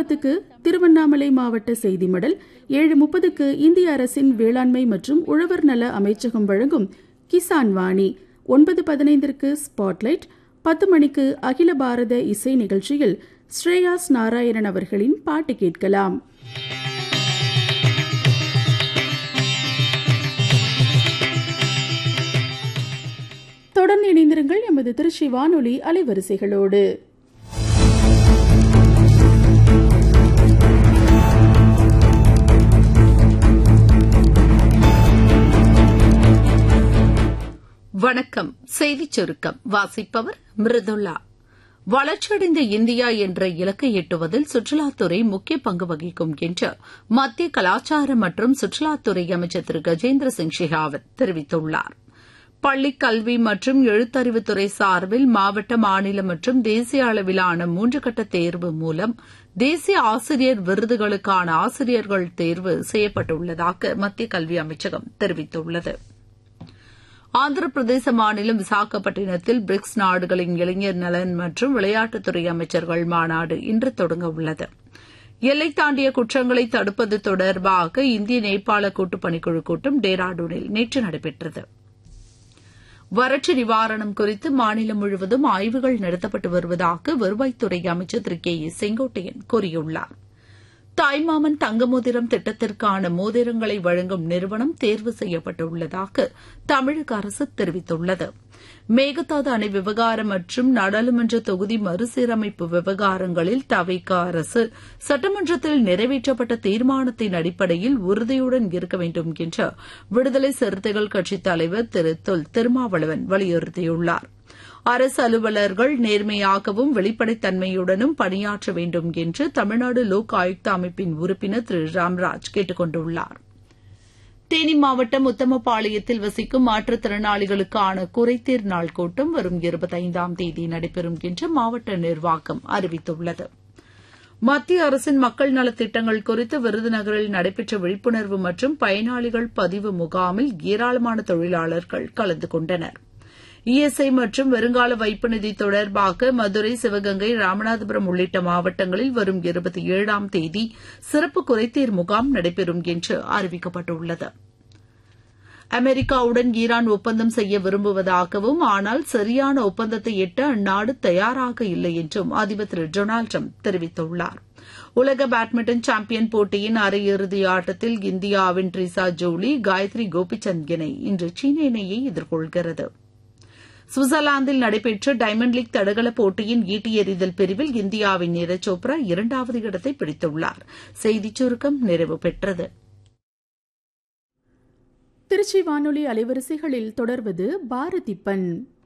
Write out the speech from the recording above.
பத்துக்கு திருவண்ணாமலை மாவட்ட செய்தி மடல் ஏழு முப்பதுக்கு இந்திய அரசின் வேளாண்மை மற்றும் உழவர் நல அமைச்சகம் வழங்கும் கிசான் வாணி ஒன்பது பதினைந்திற்கு ஸ்பாட்லைட் பத்து மணிக்கு அகில பாரத இசை நிகழ்ச்சியில் ஸ்ரேயாஸ் நாராயணன் அவர்களின் பாட்டு கேட்கலாம் தொடர்ந்து இணைந்திருங்கள் எமது திருச்சி வானொலி அலைவரிசைகளோடு வணக்கம் செய்திச் சுருக்கம் வாசிப்பவர் மிருதுல்லா வளர்ச்சியடைந்த இந்தியா என்ற இலக்கை எட்டுவதில் சுற்றுலாத்துறை முக்கிய பங்கு வகிக்கும் என்று மத்திய கலாச்சார மற்றும் சுற்றுலாத்துறை அமைச்சர் திரு கஜேந்திர சிங் ஷெகாவத் தெரிவித்துள்ளார் பள்ளிக் கல்வி மற்றும் எழுத்தறிவுத்துறை சார்பில் மாவட்ட மாநில மற்றும் தேசிய அளவிலான மூன்று கட்ட தேர்வு மூலம் தேசிய ஆசிரியர் விருதுகளுக்கான ஆசிரியர்கள் தேர்வு செய்யப்பட்டுள்ளதாக மத்திய கல்வி அமைச்சகம் தெரிவித்துள்ளது ஆந்திர பிரதேச மாநிலம் விசாகப்பட்டினத்தில் பிரிக்ஸ் நாடுகளின் இளைஞர் நலன் மற்றும் விளையாட்டுத்துறை அமைச்சர்கள் மாநாடு இன்று தொடங்க உள்ளது எல்லை தாண்டிய குற்றங்களை தடுப்பது தொடர்பாக இந்திய நேபாள கூட்டுப்பணிக்குழு கூட்டம் டேராடூனில் நேற்று நடைபெற்றது வறட்சி நிவாரணம் குறித்து மாநிலம் முழுவதும் ஆய்வுகள் நடத்தப்பட்டு வருவதாக வருவாய்த்துறை அமைச்சர் திரு கே ஏ செங்கோட்டையன் கூறியுள்ளார் தாய்மாமன் தங்க மோதிரம் திட்டத்திற்கான மோதிரங்களை வழங்கும் நிறுவனம் தேர்வு செய்யப்பட்டுள்ளதாக தமிழக அரசு தெரிவித்துள்ளது மேகதாது அணை விவகாரம் மற்றும் நாடாளுமன்ற தொகுதி மறுசீரமைப்பு விவகாரங்களில் தவிக அரசு சட்டமன்றத்தில் நிறைவேற்றப்பட்ட தீர்மானத்தின் அடிப்படையில் உறுதியுடன் இருக்க வேண்டும் என்று விடுதலை சிறுத்தைகள் கட்சித் தலைவர் திரு தொல் திருமாவளவன் வலியுறுத்தியுள்ளாா் அரசு அலுவலர்கள் நேர்மையாகவும் வெளிப்படைத்தன்மையுடனும் பணியாற்ற வேண்டும் என்று தமிழ்நாடு லோக் ஆயுக்தா அமைப்பின் உறுப்பினர் திரு ராம்ராஜ் கேட்டுக் கொண்டுள்ளார் தேனி மாவட்டம் உத்தமபாளையத்தில் வசிக்கும் மாற்றுத்திறனாளிகளுக்கான குறைதீர் நாள் கூட்டம் வரும் இருபத்தைந்தாம் தேதி நடைபெறும் என்று மாவட்ட நிர்வாகம் அறிவித்துள்ளது மத்திய அரசின் மக்கள் நலத்திட்டங்கள் குறித்து விருதுநகரில் நடைபெற்ற விழிப்புணர்வு மற்றும் பயனாளிகள் பதிவு முகாமில் ஏராளமான தொழிலாளர்கள் கலந்து கொண்டனா் இஎஸ்ஐ மற்றும் வருங்கால வைப்பு நிதி தொடர்பாக மதுரை சிவகங்கை ராமநாதபுரம் உள்ளிட்ட மாவட்டங்களில் வரும் இருபத்தி ஏழாம் தேதி சிறப்பு குறைதீர் முகாம் நடைபெறும் என்று அறிவிக்கப்பட்டுள்ளது அமெரிக்காவுடன் ஈரான் ஒப்பந்தம் செய்ய விரும்புவதாகவும் ஆனால் சரியான ஒப்பந்தத்தை எட்ட அந்நாடு தயாராக இல்லை என்றும் அதிபர் திரு டொனால்டு ட்ரம்ப் தெரிவித்துள்ளார் உலக பேட்மிண்டன் சாம்பியன் போட்டியின் அரையிறுதி ஆட்டத்தில் இந்தியாவின் ட்ரிசா ஜோலி காயத்ரி கோபிச்சந்த் இணை இன்று சீன இணையை எதிர்கொள்கிறது சுவிட்சர்லாந்தில் நடைபெற்ற டைமண்ட் லீக் தடகள போட்டியின் ஈட்டி எறிதல் பிரிவில் இந்தியாவின் நீரஜ் சோப்ரா இரண்டாவது இடத்தை பிடித்துள்ளார் செய்திச் சுருக்கம் நிறைவு பெற்றது திருச்சி வானொலி அலைவரிசைகளில் தொடர்வது பாரதிப்பன்